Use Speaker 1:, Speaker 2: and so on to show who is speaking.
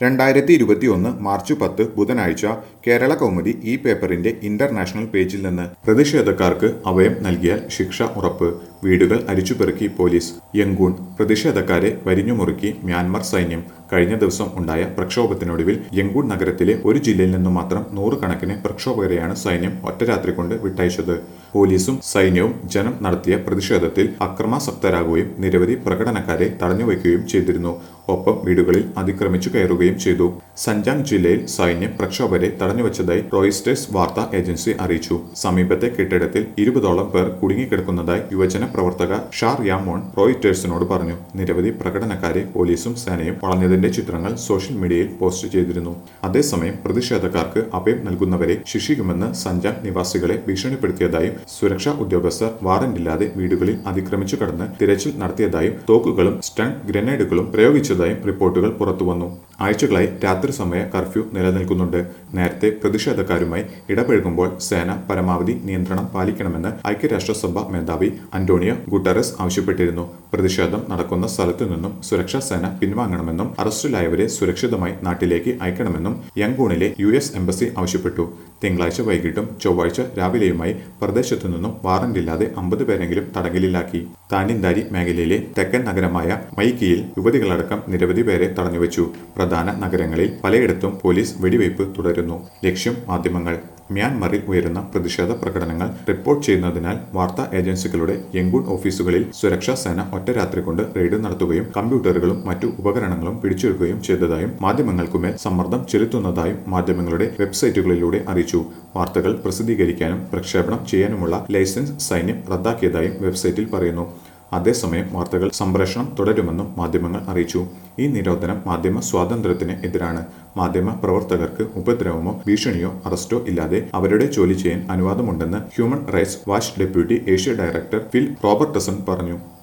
Speaker 1: രണ്ടായിരത്തി ഇരുപത്തിയൊന്ന് മാർച്ച് പത്ത് ബുധനാഴ്ച കേരള കൗമുദി ഈ പേപ്പറിന്റെ ഇന്റർനാഷണൽ പേജിൽ നിന്ന് പ്രതിഷേധക്കാർക്ക് അഭയം നൽകിയാൽ ശിക്ഷ ഉറപ്പ് വീടുകൾ അരിച്ചുപെറുക്കി പോലീസ് യങ്കൂൺ പ്രതിഷേധക്കാരെ വരിഞ്ഞുമുറുക്കി മ്യാൻമർ സൈന്യം കഴിഞ്ഞ ദിവസം ഉണ്ടായ പ്രക്ഷോഭത്തിനൊടുവിൽ യങ്കൂൺ നഗരത്തിലെ ഒരു ജില്ലയിൽ നിന്നും മാത്രം നൂറുകണക്കിന് പ്രക്ഷോഭകരെയാണ് സൈന്യം ഒറ്റരാത്രി കൊണ്ട് വിട്ടയച്ചത് പോലീസും സൈന്യവും ജനം നടത്തിയ പ്രതിഷേധത്തിൽ അക്രമാസക്തരാകുകയും നിരവധി പ്രകടനക്കാരെ തടഞ്ഞുവയ്ക്കുകയും ചെയ്തിരുന്നു ഒപ്പം വീടുകളിൽ അതിക്രമിച്ചു കയറുകയും ചെയ്തു സഞ്ചാങ് ജില്ലയിൽ സൈന്യം പ്രക്ഷോഭരെ തടഞ്ഞുവച്ചതായി റോയിസ്റ്റേഴ്സ് വാർത്താ ഏജൻസി അറിയിച്ചു സമീപത്തെ കെട്ടിടത്തിൽ ഇരുപതോളം പേർ കുടുങ്ങിക്കിടക്കുന്നതായി യുവജന പ്രവർത്തക ഷാർ യാമോൺ റോയിറ്റേഴ്സിനോട് പറഞ്ഞു നിരവധി പ്രകടനക്കാരെ പോലീസും സേനയും വളഞ്ഞതിന്റെ ചിത്രങ്ങൾ സോഷ്യൽ മീഡിയയിൽ പോസ്റ്റ് ചെയ്തിരുന്നു അതേസമയം പ്രതിഷേധക്കാർക്ക് അഭയം നൽകുന്നവരെ ശിക്ഷിക്കുമെന്ന് സഞ്ചാങ് നിവാസികളെ ഭീഷണിപ്പെടുത്തിയതായും സുരക്ഷാ ഉദ്യോഗസ്ഥർ വാറന്റില്ലാതെ വീടുകളിൽ അതിക്രമിച്ചു കടന്ന് തിരച്ചിൽ നടത്തിയതായും തോക്കുകളും സ്റ്റൺ ഗ്രനേഡുകളും പ്രയോഗിച്ചതായും റിപ്പോർട്ടുകൾ പുറത്തുവന്നു ആഴ്ചകളായി രാത്രി സമയ കർഫ്യൂ നിലനിൽക്കുന്നുണ്ട് നേരത്തെ പ്രതിഷേധക്കാരുമായി ഇടപഴകുമ്പോൾ സേന പരമാവധി നിയന്ത്രണം പാലിക്കണമെന്ന് ഐക്യരാഷ്ട്രസഭ മേധാവി അന്റോണിയോ ഗുട്ടറസ് ആവശ്യപ്പെട്ടിരുന്നു പ്രതിഷേധം നടക്കുന്ന സ്ഥലത്തു നിന്നും സുരക്ഷാ സേന പിൻവാങ്ങണമെന്നും അറസ്റ്റിലായവരെ സുരക്ഷിതമായി നാട്ടിലേക്ക് അയക്കണമെന്നും യങ്കൂണിലെ യു എസ് എംബസി ആവശ്യപ്പെട്ടു തിങ്കളാഴ്ച വൈകിട്ടും ചൊവ്വാഴ്ച രാവിലെയുമായി പ്രദേശത്തു നിന്നും വാറന്റില്ലാതെ അമ്പത് പേരെങ്കിലും തടങ്കലിലാക്കി താനിന്താരി മേഖലയിലെ തെക്കൻ നഗരമായ മൈക്കിയിൽ യുവതികളടക്കം നിരവധി പേരെ തടഞ്ഞുവെച്ചു പ്രധാന നഗരങ്ങളിൽ പലയിടത്തും പോലീസ് വെടിവയ്പ് തുടരുന്നു ലക്ഷ്യം മാധ്യമങ്ങൾ മ്യാൻമറിൽ ഉയരുന്ന പ്രതിഷേധ പ്രകടനങ്ങൾ റിപ്പോർട്ട് ചെയ്യുന്നതിനാൽ വാർത്താ ഏജൻസികളുടെ യങ്കൂൺ ഓഫീസുകളിൽ സുരക്ഷാ സേന ഒറ്റരാത്രി കൊണ്ട് റെയ്ഡ് നടത്തുകയും കമ്പ്യൂട്ടറുകളും മറ്റു ഉപകരണങ്ങളും പിടിച്ചെടുക്കുകയും ചെയ്തതായും മാധ്യമങ്ങൾക്കുമേൽ സമ്മർദ്ദം ചെലുത്തുന്നതായും മാധ്യമങ്ങളുടെ വെബ്സൈറ്റുകളിലൂടെ അറിയിച്ചു വാർത്തകൾ പ്രസിദ്ധീകരിക്കാനും പ്രക്ഷേപണം ചെയ്യാനുമുള്ള ലൈസൻസ് സൈന്യം റദ്ദാക്കിയതായും വെബ്സൈറ്റിൽ പറയുന്നു അതേസമയം വാർത്തകൾ സംപ്രേഷണം തുടരുമെന്നും മാധ്യമങ്ങൾ അറിയിച്ചു ഈ നിരോധനം മാധ്യമ സ്വാതന്ത്ര്യത്തിന് എതിരാണ് മാധ്യമ പ്രവർത്തകർക്ക് ഉപദ്രവമോ ഭീഷണിയോ അറസ്റ്റോ ഇല്ലാതെ അവരുടെ ജോലി ചെയ്യാൻ അനുവാദമുണ്ടെന്ന് Human Rights Watch deputy Asia director Phil Robertson പറഞ്ഞു